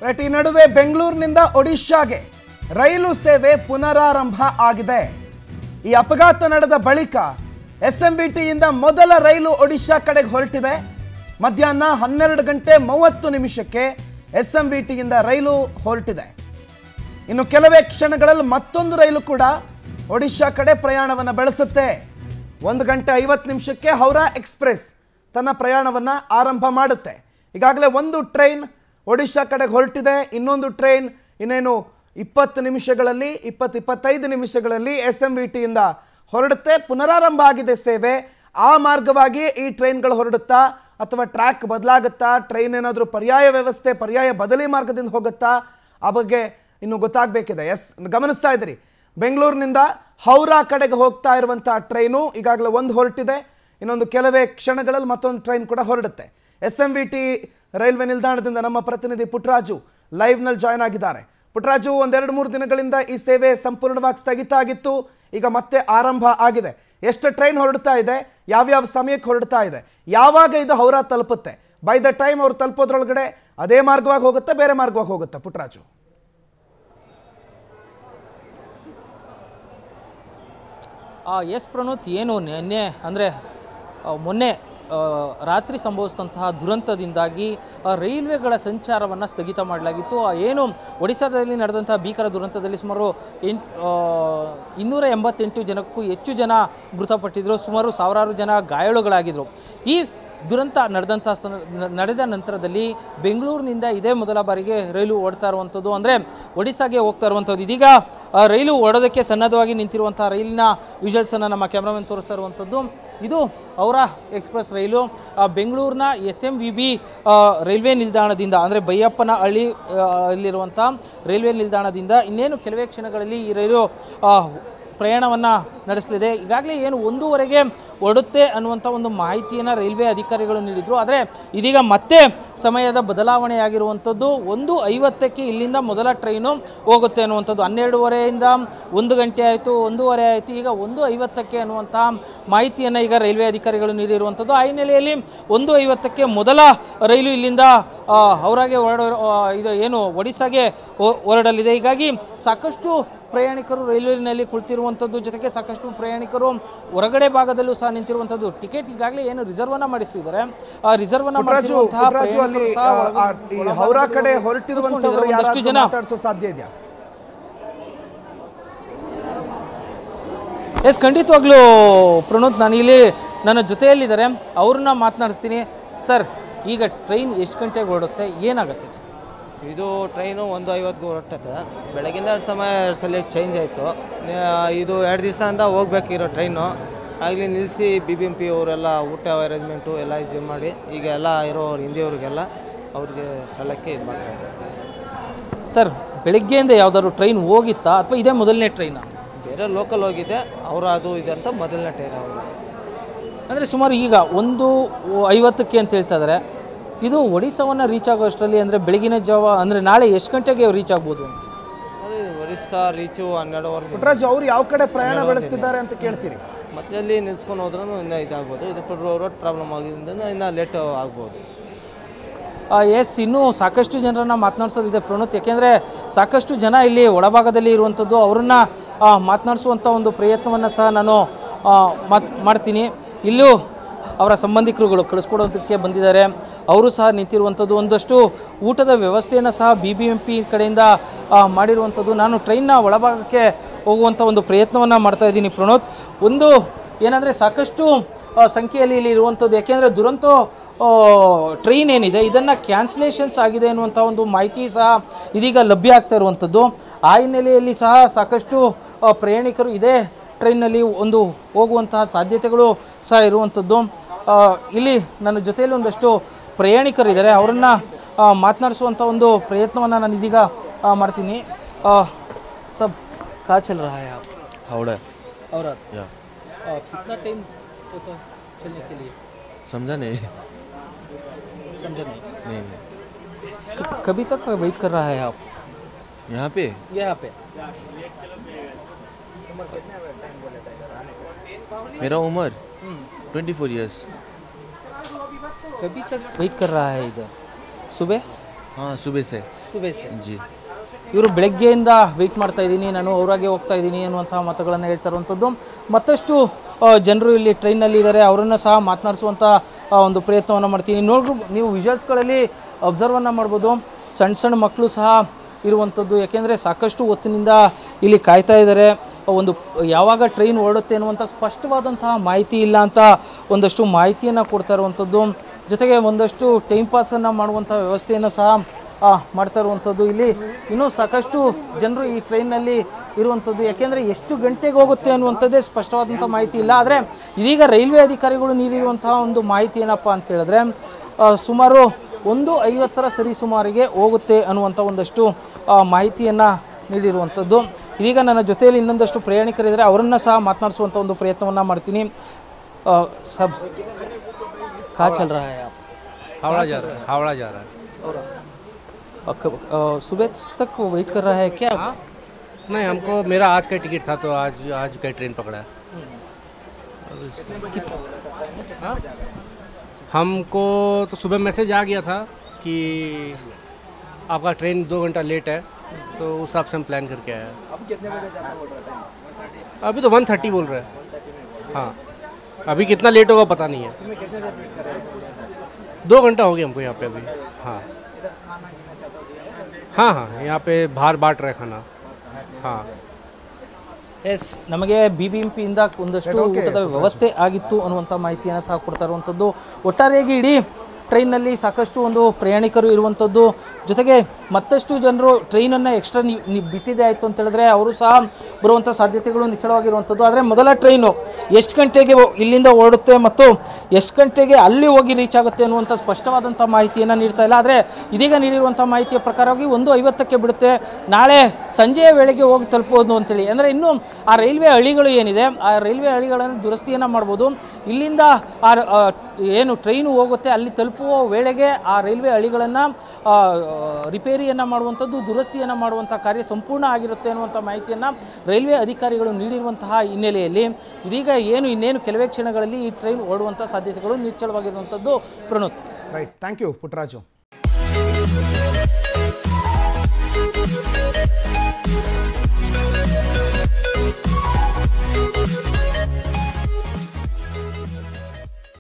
Right ಈ ನಡುವೆ ಬೆಂಗಳೂರಿನಿಂದ ಒಡಿಶಾಗೆ ರೈಲು ಸೇವೆ ಪುನರಾರಂಭ ಆಗಿದೆ ಈ ಅಪಘಾತ ನಡೆದ ಬಳಿಕ ಎಸ್ ಎಂ ಬಿ ಟಿಯಿಂದ ಮೊದಲ ರೈಲು ಒಡಿಶಾ ಕಡೆಗೆ ಹೊರಟಿದೆ ಮಧ್ಯಾಹ್ನ ಹನ್ನೆರಡು ಗಂಟೆ ಮೂವತ್ತು ನಿಮಿಷಕ್ಕೆ ಎಸ್ ಎಂ ಬಿ ಟಿಯಿಂದ ರೈಲು ಹೊರಟಿದೆ ಇನ್ನು ಕೆಲವೇ ಕ್ಷಣಗಳಲ್ಲಿ ಮತ್ತೊಂದು ರೈಲು ಕೂಡ ಒಡಿಶಾ ಕಡೆ ಪ್ರಯಾಣವನ್ನು ಬೆಳೆಸುತ್ತೆ ಒಂದು ಗಂಟೆ ಐವತ್ತು ನಿಮಿಷಕ್ಕೆ ಹೌರಾ ಎಕ್ಸ್ಪ್ರೆಸ್ ತನ್ನ ಪ್ರಯಾಣವನ್ನು ಆರಂಭ ಮಾಡುತ್ತೆ ಈಗಾಗಲೇ ಒಂದು ಟ್ರೈನ್ ಒಡಿಶಾ ಕಡೆಗೆ ಹೊರಟಿದೆ ಇನ್ನೊಂದು ಟ್ರೈನ್ ಇನ್ನೇನು ಇಪ್ಪತ್ತು ನಿಮಿಷಗಳಲ್ಲಿ ಇಪ್ಪತ್ತು ಇಪ್ಪತ್ತೈದು ನಿಮಿಷಗಳಲ್ಲಿ ಎಸ್ ಎಂ ವಿ ಟಿಯಿಂದ ಹೊರಡುತ್ತೆ ಪುನರಾರಂಭ ಆಗಿದೆ ಸೇವೆ ಆ ಮಾರ್ಗವಾಗಿ ಈ ಟ್ರೈನ್ಗಳು ಹೊರಡುತ್ತಾ ಅಥವಾ ಟ್ರ್ಯಾಕ್ ಬದಲಾಗುತ್ತಾ ಟ್ರೈನ್ ಏನಾದರೂ ಪರ್ಯಾಯ ವ್ಯವಸ್ಥೆ ಪರ್ಯಾಯ ಬದಲಿ ಮಾರ್ಗದಿಂದ ಹೋಗುತ್ತಾ ಆ ಬಗ್ಗೆ ಇನ್ನು ಗೊತ್ತಾಗಬೇಕಿದೆ ಎಸ್ ಗಮನಿಸ್ತಾ ಇದ್ದೀರಿ ಬೆಂಗಳೂರಿನಿಂದ ಹೌರಾ ಕಡೆಗೆ ಹೋಗ್ತಾ ಇರುವಂಥ ಟ್ರೈನು ಈಗಾಗಲೇ ಒಂದು ಹೊರಟಿದೆ ಇನ್ನೊಂದು ಕೆಲವೇ ಕ್ಷಣಗಳಲ್ಲಿ ಮತ್ತೊಂದು ಟ್ರೈನ್ ಕೂಡ ಹೊರಡುತ್ತೆ S M V T railway ನಿಲ್ದಾಣದಿಂದ ನಮ್ಮ ಪ್ರತಿನಿಧಿ ಪುಟ್ಟರಾಜು ಲೈವ್ನಲ್ಲಿ ಜಾಯ್ನ್ ಆಗಿದ್ದಾರೆ ಪುಟ್ಟರಾಜು ಒಂದೆರಡು ಮೂರು ದಿನಗಳಿಂದ ಈ ಸೇವೆ ಸಂಪೂರ್ಣವಾಗಿ ಸ್ಥಗಿತ ಆಗಿತ್ತು ಈಗ ಮತ್ತೆ ಆರಂಭ ಆಗಿದೆ ಎಷ್ಟು ಟ್ರೈನ್ ಹೊರಡ್ತಾ ಇದೆ ಯಾವ್ಯಾವ ಸಮಯಕ್ಕೆ ಹೊರಡ್ತಾ ಇದೆ ಯಾವಾಗ ಇದು ಹೌರಾ ತಲುಪುತ್ತೆ ಬೈ ದ ಟೈಮ್ ಅವ್ರು ತಲುಪೋದ್ರೊಳಗಡೆ ಅದೇ ಮಾರ್ಗವಾಗಿ ಹೋಗುತ್ತಾ ಬೇರೆ ಮಾರ್ಗವಾಗಿ ಹೋಗುತ್ತಾ ಪುಟ್ಟರಾಜು ಆ, ಎಸ್ ಪ್ರಣೋತ್ ಏನು ನಿನ್ನೆ ಅಂದರೆ ಮೊನ್ನೆ ಆ, ರಾತ್ರಿ ಸಂಭವಿಸಿದಂತಹ ದುರಂತದಿಂದಾಗಿ ಆ, ರೈಲ್ವೆಗಳ ಸಂಚಾರವನ್ನು ಸ್ಥಗಿತ ಮಾಡಲಾಗಿತ್ತು ಆ, ಏನು ಒಡಿಶಾದಲ್ಲಿ ನಡೆದಂತಹ ಭೀಕರ ದುರಂತದಲ್ಲಿ ಸುಮಾರು ಎಂಟು ಇನ್ನೂರ ಎಂಬತ್ತೆಂಟು ಜನಕ್ಕೂ ಹೆಚ್ಚು ಜನ ಮೃತಪಟ್ಟಿದ್ರು ಸುಮಾರು ಸಾವಿರಾರು ಜನ ಗಾಯಾಳುಗಳಾಗಿದ್ದರು ಈ ದುರಂತ ನಡೆದಂಥ ಸನ ನ- ನಡೆದ ನಂತರದಲ್ಲಿ ಬೆಂಗಳೂರಿನಿಂದ ಇದೇ ಮೊದಲ ಬಾರಿಗೆ ರೈಲು ಓಡ್ತಾ ಇರುವಂಥದ್ದು ಅಂದರೆ ಒಡಿಸ್ಸಾಗೆ ಹೋಗ್ತಾ ಇರುವಂಥದ್ದು ಇದೀಗ ಆ, ರೈಲು ಓಡೋದಕ್ಕೆ ಸನ್ನದ್ಧವಾಗಿ ನಿಂತಿರುವಂಥ ರೈಲಿನ ವಿಜುವಲ್ಸನ್ನು ನಮ್ಮ ಕ್ಯಾಮ್ರಾಮನ್ ತೋರಿಸ್ತಾ ಇರುವಂಥದ್ದು ಇದು ಅವರ ಎಕ್ಸ್ಪ್ರೆಸ್ ರೈಲು ಆ, ಬೆಂಗಳೂರಿನ S M V B railway ನಿಲ್ದಾಣದಿಂದ ಅಂದರೆ ಬೈಯಪ್ಪನ ಹಳ್ಳಿ ಆ, ಅಲ್ಲಿರುವಂಥ ರೈಲ್ವೆ ನಿಲ್ದಾಣದಿಂದ ಇನ್ನೇನು ಕೆಲವೇ ಕ್ಷಣಗಳಲ್ಲಿ ಈ ರೈಲು ಆ, ಪ್ರಯಾಣವನ್ನು ನಡೆಸಲಿದೆ ಈಗಾಗಲೇ ಏನು ಒಂದೂವರೆಗೆ ಹೊರಡುತ್ತೆ ಅನ್ನುವಂಥ ಒಂದು ಮಾಹಿತಿಯನ್ನು ರೈಲ್ವೆ ಅಧಿಕಾರಿಗಳು ನೀಡಿದರು ಆದರೆ ಇದೀಗ ಮತ್ತೆ ಸಮಯದ ಬದಲಾವಣೆಯಾಗಿರುವಂಥದ್ದು ಒಂದು ಐವತ್ತಕ್ಕೆ ಇಲ್ಲಿಂದ ಮೊದಲ ಟ್ರೈನು ಹೋಗುತ್ತೆ ಅನ್ನುವಂಥದ್ದು ಹನ್ನೆರಡುವರೆಯಿಂದ ಒಂದು ಗಂಟೆ ಆಯಿತು ಒಂದೂವರೆ ಆಯಿತು ಈಗ ಒಂದು ಐವತ್ತಕ್ಕೆ ಅನ್ನುವಂಥ ಮಾಹಿತಿಯನ್ನು ಈಗ ರೈಲ್ವೆ ಅಧಿಕಾರಿಗಳು ನೀಡಿರುವಂಥದ್ದು ಆ ಹಿನ್ನೆಲೆಯಲ್ಲಿ ಒಂದು ಐವತ್ತಕ್ಕೆ ಮೊದಲ ರೈಲು ಇಲ್ಲಿಂದ ಆ, ಹೌರಾಗೆ ಹೊರಡ ಆ, ಇದು ಏನು ಒಡಿಸ್ಸಾಗೆ ಹೊ- ಹೊರಡಲಿದೆ ಹೀಗಾಗಿ ಸಾಕಷ್ಟು ಪ್ರಯಾಣಿಕರು ರೈಲ್ವೆನಲ್ಲಿ ಕುಳಿತಿರುವಂಥದ್ದು ಜೊತೆಗೆ ಸಾಕಷ್ಟು ಪ್ರಯಾಣಿಕರು ಹೊರಗಡೆ ಭಾಗದಲ್ಲೂ ಸಹ ನಿಂತಿರುವಂಥದ್ದು ಟಿಕೆಟ್ ಈಗಾಗಲೇ ಏನು ರಿಸರ್ವನ್ನ ಮಾಡಿಸಿದ್ದಾರೆ ಆ ರಿಸರ್ವನ್ನ ಪುಟ್ಟರಾಜು ಮಾಡಿಸಿರುವಂತಹ ಪುಟ್ಟರಾಜು ಅಲ್ಲಿ ಪ್ರಯಾಣಿಕರು ಸಹ ಆ, ಆ, ಒಳಗಡೆ- ಈ ಒಳಭಾಗದಲ್ಲಿ ಹೌರಾ ಕಡೆ ಕೂತ್ಕೊಂಡಿದ್ದಾರೆ. ಹೊರಟಿರುವಂತವರು ಒಂದಷ್ಟು ಯಾರಾದ್ರೂ ಜನ ಮಾತಾಡಿಸೋ ಸಾಧ್ಯ ಇದೆಯಾ ಎಸ್ ಖಂಡಿತವಾಗ್ಲೂ ಪ್ರಣೋತ್ ನಾನು ಇಲ್ಲಿ ನನ್ನ ಜೊತೆಯಲ್ಲಿದ್ದಾರೆ ಅವ್ರನ್ನ ಮಾತನಾಡಿಸ್ತೀನಿ ಸರ್ ಈಗ ಟ್ರೈನ್ ಎಷ್ಟು ಗಂಟೆಗೆ ಹೊರಡುತ್ತೆ ಏನಾಗುತ್ತೆ ಸರ್ ಇದು ಟ್ರೈನು ಒಂದು ಐವತ್ತಿಗೆ ಹೊರಟತೆ ಬೆಳಗಿಂದ ಎರಡು ಸಮಯ ಎರಡು ಸಲ ಚೇಂಜ್ ಆಯಿತು ಇದು ಎರಡು ದಿವಸದಿಂದ ಹೋಗ್ಬೇಕಿರೋ ಟ್ರೈನು ಆಗಲಿ ನಿಲ್ಲಿಸಿ ಬಿ ಬಿ ಎಮ್ ಪಿ ಅವರೆಲ್ಲ ಊಟ ಅರೇಂಜ್ಮೆಂಟು ಎಲ್ಲ ಇದು ಮಾಡಿ ಈಗ ಎಲ್ಲ ಇರೋ ಹಿಂದಿಯವ್ರಿಗೆಲ್ಲ ಅವ್ರಿಗೆ ಸ್ಥಳಕ್ಕೆ ಇದು ಮಾಡ್ತಾರೆ ಸರ್ ಬೆಳಗ್ಗೆಯಿಂದ ಯಾವ್ದಾದ್ರು ಟ್ರೈನ್ ಹೋಗಿತ್ತಾ ಅಥವಾ ಇದೇ ಮೊದಲನೇ ಟ್ರೈನಾ ಬೇರೆ ಲೋಕಲ್ ಹೋಗಿದೆ ಅವರು ಅದು ಇದೆ ಅಂತ ಮೊದಲನೇ ಟ್ರೈನ್ ಅವರು ಅಂದರೆ ಸುಮಾರು ಈಗ ಒಂದು ಐವತ್ತಕ್ಕೆ ಅಂತ ಹೇಳ್ತಾ ಇದ್ದಾರೆ ಇದು ಒಡಿಸ್ಸಾವನ್ನು ರೀಚ್ ಆಗೋ ಅಷ್ಟರಲ್ಲಿ ಅಂದರೆ ಬೆಳಗಿನ ಜಾವ ಅಂದರೆ ನಾಳೆ ಎಷ್ಟು ಗಂಟೆಗೆ ರೀಚ್ ಆಗ್ಬೋದು ನೋಡಿ ಒರಿಸ್ಸಾ ರೀಚು ಹನ್ನೆರಡುವರೆಗೆ ಪುಟ್ಟರಾಜು ಅವ್ರು ಯಾವ ಕಡೆ ಪ್ರಯಾಣ ಬೆಳೆಸ್ತಿದ್ದಾರೆ ಅಂತ ಕೇಳ್ತೀರಿ ಮತ್ತೆ ಅಲ್ಲಿ ನಿಲ್ಸ್ಕೊಂಡು ಹೋದ್ರೂ ಇನ್ನೂ ಇದಾಗ್ಬೋದು ಇದು ರೋಡ್ ಪ್ರಾಬ್ಲಮ್ ಆಗಿದ್ದರಿಂದ ಇನ್ನೂ ಲೇಟ್ ಆಗ್ಬೋದು ಎಸ್ ಇನ್ನೂ ಸಾಕಷ್ಟು ಜನರನ್ನು ಮಾತನಾಡಿಸೋದಿದೆ ಪ್ರಣೋತ್ ಯಾಕೆಂದರೆ ಸಾಕಷ್ಟು ಜನ ಇಲ್ಲಿ ಒಳಭಾಗದಲ್ಲಿ ಇರುವಂಥದ್ದು ಅವರನ್ನು ಮಾತನಾಡಿಸುವಂಥ ಒಂದು ಪ್ರಯತ್ನವನ್ನು ಸಹ ನಾನು ಆ, ಮಾತ್ ಮಾಡ್ತೀನಿ ಇಲ್ಲೂ ಅವರ ಸಂಬಂಧಿಕರುಗಳು ಕಳಿಸ್ಕೊಡೋದಕ್ಕೆ ಬಂದಿದ್ದಾರೆ ಅವರು ಸಹ ನಿಂತಿರುವಂಥದ್ದು ಒಂದಷ್ಟು ಊಟದ ವ್ಯವಸ್ಥೆಯನ್ನು ಸಹ ಬಿ ಬಿ ಎಂ ಪಿ ಕಡೆಯಿಂದ ಆ, ಮಾಡಿರುವಂಥದ್ದು ನಾನು ಟ್ರೈನ್ನ ಒಳಭಾಗಕ್ಕೆ ಹೋಗುವಂಥ ಒಂದು ಪ್ರಯತ್ನವನ್ನು ಮಾಡ್ತಾ ಇದ್ದೀನಿ ಪ್ರಣೋತ್ ಒಂದು ಏನಂದರೆ ಸಾಕಷ್ಟು ಆ, ಸಂಖ್ಯೆಯಲ್ಲಿ ಇಲ್ಲಿ ಇರುವಂಥದ್ದು ಯಾಕೆಂದರೆ ದುರಂತ ಟ್ರೈನ್ ಏನಿದೆ ಇದನ್ನು ಕ್ಯಾನ್ಸಲೇಷನ್ಸ್ ಆಗಿದೆ ಅನ್ನುವಂಥ ಒಂದು ಮಾಹಿತಿ ಸಹ ಇದೀಗ ಲಭ್ಯ ಆಗ್ತಾ ಇರುವಂಥದ್ದು ಆ ಹಿನ್ನೆಲೆಯಲ್ಲಿ ಸಹ ಸಾಕಷ್ಟು ಆ, ಪ್ರಯಾಣಿಕರು ಇದೇ ಟ್ರೈನ್ನಲ್ಲಿ ಒಂದು ಹೋಗುವಂತಹ ಸಾಧ್ಯತೆಗಳು ಸಹ ಇರುವಂಥದ್ದು ಆ, ಇಲ್ಲಿ ನನ್ನ ಜೊತೆಯಲ್ಲಿ ಒಂದಷ್ಟು ಪ್ರಯಾಣಿಕರಿದ್ದಾರೆ ಅವರನ್ನು ಮಾತನಾಡಿಸುವಂಥ ಒಂದು ಪ್ರಯತ್ನವನ್ನು ನಾನು ಇದೀಗ ಆ, ಮಾಡ್ತೀನಿ ಆ, ಸಬ್ ಕಾ ಚಲ್ ರಹಾ है आप हावड़ा और या कितना टाइम होता चलने के लिए समझा नहीं समझा नहीं नहीं नहीं क- कभी तक वेट कर रहा है आप यहाँ पे यहाँ पे मेरा उम्र ट्वेंटी फोर ईयर्स कभी तक वेट कर रहा है इधर सुबह हाँ सुबह से जी ಇವರು ಬೆಳಗ್ಗೆಯಿಂದ ವೆಯ್ಟ್ ಮಾಡ್ತಾ ಇದ್ದೀನಿ ನಾನು ಅವರಾಗೆ ಹೋಗ್ತಾ ಇದ್ದೀನಿ ಅನ್ನುವಂತಹ ಮಾತುಗಳನ್ನು ಹೇಳ್ತಾ ಇರುವಂಥದ್ದು ಮತ್ತಷ್ಟು ಆ, ಜನರು ಇಲ್ಲಿ ಟ್ರೈನಲ್ಲಿ ಇದ್ದಾರೆ ಅವರನ್ನು ಸಹ ಮಾತನಾಡಿಸುವಂಥ ಆ, ಒಂದು ಪ್ರಯತ್ನವನ್ನು ಮಾಡ್ತೀನಿ ನೋಡ್ರು ನೀವು ವಿಜುವಲ್ಸ್ಗಳಲ್ಲಿ ಅಬ್ಸರ್ವನ್ನು ಮಾಡ್ಬೋದು ಸಣ್ಣ ಸಣ್ಣ ಮಕ್ಕಳು ಸಹ ಇರುವಂಥದ್ದು ಯಾಕೆಂದರೆ ಸಾಕಷ್ಟು ಹೊತ್ತಿನಿಂದ ಇಲ್ಲಿ ಕಾಯ್ತಾ ಇದ್ದಾರೆ ಒಂದು ಯಾವಾಗ ಟ್ರೈನ್ ಹೊರಡುತ್ತೆ ಅನ್ನುವಂಥ ಸ್ಪಷ್ಟವಾದಂತಹ ಮಾಹಿತಿ ಇಲ್ಲ ಅಂತ ಒಂದಷ್ಟು ಮಾಹಿತಿಯನ್ನು ಕೊಡ್ತಾ ಇರುವಂಥದ್ದು ಜೊತೆಗೆ ಒಂದಷ್ಟು ಟೈಮ್ ಪಾಸನ್ನು ಮಾಡುವಂಥ ವ್ಯವಸ್ಥೆಯನ್ನು ಸಹ ಆ, ಮಾಡ್ತಾ ಇರುವಂಥದ್ದು ಇಲ್ಲಿ ಇನ್ನೂ ಸಾಕಷ್ಟು ಜನರು ಈ ಟ್ರೈನ್ನಲ್ಲಿ ಇರುವಂಥದ್ದು ಯಾಕೆಂದರೆ ಎಷ್ಟು ಗಂಟೆಗೆ ಹೋಗುತ್ತೆ ಅನ್ನುವಂಥದ್ದೇ ಸ್ಪಷ್ಟವಾದಂಥ ಮಾಹಿತಿ ಇಲ್ಲ ಆದರೆ ಇದೀಗ ರೈಲ್ವೆ ಅಧಿಕಾರಿಗಳು ನೀಡಿರುವಂತಹ ಒಂದು ಮಾಹಿತಿ ಏನಪ್ಪ ಅಂತ ಹೇಳಿದ್ರೆ ಆ, ಸುಮಾರು ಒಂದು ಐವತ್ತರ ಸರಿಸುಮಾರಿಗೆ ಹೋಗುತ್ತೆ ಅನ್ನುವಂಥ ಒಂದಷ್ಟು ಆ, ಮಾಹಿತಿಯನ್ನು ನೀಡಿರುವಂಥದ್ದು ಇದೀಗ ನನ್ನ ಜೊತೆಯಲ್ಲಿ ಇನ್ನೊಂದಷ್ಟು ಪ್ರಯಾಣಿಕರಿದ್ದಾರೆ ಅವರನ್ನು ಸಹ ಮಾತನಾಡಿಸುವಂಥ ಒಂದು ಪ್ರಯತ್ನವನ್ನು ಮಾಡ್ತೀನಿ ಆ, ಸಬ್ ಕಾ ಚಲ್ ರಹಾ ಹೈ ಆಪ್ हावड़ा जा रहा है हावड़ा जा रहा है अ, कब- अ, सुबह तक वेट कर रहा है क्या नहीं हमको मेरा आज का टिकट था तो आज आज का ट्रेन पकड़ा है हाँ? हमको तो सुबह मैसेज आ गया था कि आपका ट्रेन दो घंटा लेट है तो उस हिसाब से हम प्लान करके आए हैं अभी तो वन थर्टी बोल रहे हैं हाँ अभी कितना लेट होगा पता नहीं है दो घंटा हो गया हमको यहाँ पे अभी हाँ हाँ हाँ यहाँ पे बाहर बांट रहे खाना हाँ ಎಸ್ ನಮಗೆ ಬಿ ಬಿ ಎಂ ಪಿಯಿಂದ ಒಂದಷ್ಟು ಊಟದ ವ್ಯವಸ್ಥೆ ಆಗಿತ್ತು ಅನ್ನುವಂಥ ಮಾಹಿತಿಯನ್ನು ಸಹ ಕೊಡ್ತಾ ಇರುವಂಥದ್ದು ಒಟ್ಟಾರೆಯಾಗಿ ಇಡೀ ಟ್ರೈನ್ನಲ್ಲಿ ಸಾಕಷ್ಟು ಒಂದು ಪ್ರಯಾಣಿಕರು ಇರುವಂಥದ್ದು ಜೊತೆಗೆ ಮತ್ತಷ್ಟು ಜನರು ಟ್ರೈನನ್ನು ಎಕ್ಸ್ಟ್ರಾ ನೀವು ಬಿಟ್ಟಿದೆ ಆಯಿತು ಅಂತ ಹೇಳಿದ್ರೆ ಅವರು ಸಹ ಬರುವಂಥ ಸಾಧ್ಯತೆಗಳು ನಿಚ್ಚಳವಾಗಿರುವಂಥದ್ದು ಆದರೆ ಮೊದಲ ಟ್ರೈನು ಎಷ್ಟು ಗಂಟೆಗೆ ಹೋ- ಇಲ್ಲಿಂದ ಹೊರಡುತ್ತೆ ಮತ್ತು ಎಷ್ಟು ಗಂಟೆಗೆ ಅಲ್ಲಿ ಹೋಗಿ ರೀಚ್ ಆಗುತ್ತೆ ಅನ್ನುವಂಥ ಸ್ಪಷ್ಟವಾದಂಥ ಮಾಹಿತಿಯನ್ನು ನೀಡ್ತಾ ಇಲ್ಲ ಆದರೆ ಇದೀಗ ನೀಡಿರುವಂಥ ಮಾಹಿತಿಯ ಪ್ರಕಾರವಾಗಿ ಒಂದು ಐವತ್ತಕ್ಕೆ ಬಿಡುತ್ತೆ ನಾಳೆ ಸಂಜೆಯ ವೇಳೆಗೆ ಹೋಗಿ ತಲುಪಬಹುದು ಅಂತೇಳಿ ಅಂದರೆ ಇನ್ನು ಆ ರೈಲ್ವೆ ಹಳಿಗಳು ಏನಿದೆ ಆ ರೈಲ್ವೆ ಹಳಿಗಳನ್ನು ದುರಸ್ತಿಯನ್ನು ಮಾಡ್ಬೋದು ಇಲ್ಲಿಂದ ಆ ರ- ಆ ಏನು ಟ್ರೈನು ಹೋಗುತ್ತೆ ಅಲ್ಲಿ ತಲುಪುವ ವೇಳೆಗೆ ಆ ರೈಲ್ವೆ ಹಳಿಗಳನ್ನು ರಿಪೇರಿಯನ್ನು ಮಾಡುವಂಥದ್ದು ದುರಸ್ತಿಯನ್ನು ಮಾಡುವಂಥ ಕಾರ್ಯ ಸಂಪೂರ್ಣ ಆಗಿರುತ್ತೆ ಅನ್ನುವಂಥ ಮಾಹಿತಿಯನ್ನು ರೈಲ್ವೆ ಅಧಿಕಾರಿಗಳು ನೀಡಿರುವಂತಹ ಹಿನ್ನೆಲೆಯಲ್ಲಿ ಇದೀಗ ಏನು ಇನ್ನೇನು ಕೆಲವೇ ಕ್ಷಣಗಳಲ್ಲಿ ಈ ಟ್ರೈನ್ ಓಡುವಂಥ ಸಾಧ್ಯತೆಗಳು ನಿಚ್ಚಳವಾಗಿರುವಂಥದ್ದು Pranoth right thank you Puttaraju